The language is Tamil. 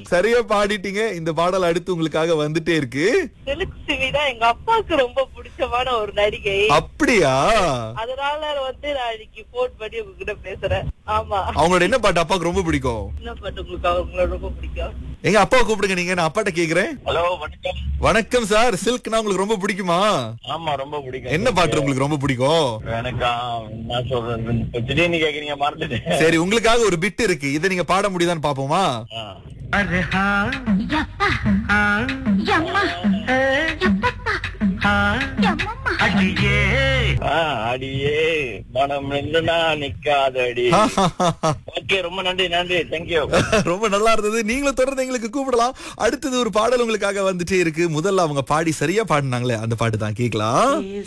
சரியா பாடிட்டீங்க இந்த பாடல் அடுத்து உங்களுக்காக வந்துட்டே இருக்கு சிலுக் சிவி தான் எங்க அப்பாவுக்கு ரொம்ப பிடிச்சமான ஒரு நடிகை அப்படியா அதனால வந்து நான் இன்னைக்கு போன் பண்ணி உங்ககிட்ட பேசுறேன் ஆமா அவங்களோட என்ன பாட்டு அப்பாவுக்கு ரொம்ப பிடிக்கும் என்ன பாட்டு உங்களுக்கு அவங்கள ரொம்ப பிடிக்கும் எங்க அப்பாவை கூப்பிடுங்க நீங்க நான் அப்பாட்ட கேக்குறேன் ஹலோ வணக்கம் வணக்கம் சார் சில்க்னா உங்களுக்கு ரொம்ப பிடிக்குமா ஆமா ரொம்ப பிடிக்கும் என்ன பாட்டு உங்களுக்கு ரொம்ப பிடிக்கும் எனக்கா நான் சொல்றது இப்ப திடீர்னு கேக்குறீங்க மறந்துட்டேன் சரி உங்களுக்காக ஒரு பிட் இருக்கு இதை நீங்க பாட முடியுதான்னு பாப்போமா ஆ. अरे हाँ हाँ हाँ अड़िए ஆ, அடியே மனம் நின்றுனா நிக்காதடி ஓகே ரொம்ப நன்றி நன்றி தேங்க்யூ ரொம்ப நல்லா இருந்தது நீங்களும் தொடர்ந்து எங்களுக்கு கூப்பிடலாம் அடுத்தது ஒரு பாடல் உங்களுக்காக வந்துட்டே இருக்கு முதல்ல அவங்க பாடி சரியா பாடினாங்களே அந்த பாட்டு தான் கேக்கலாம்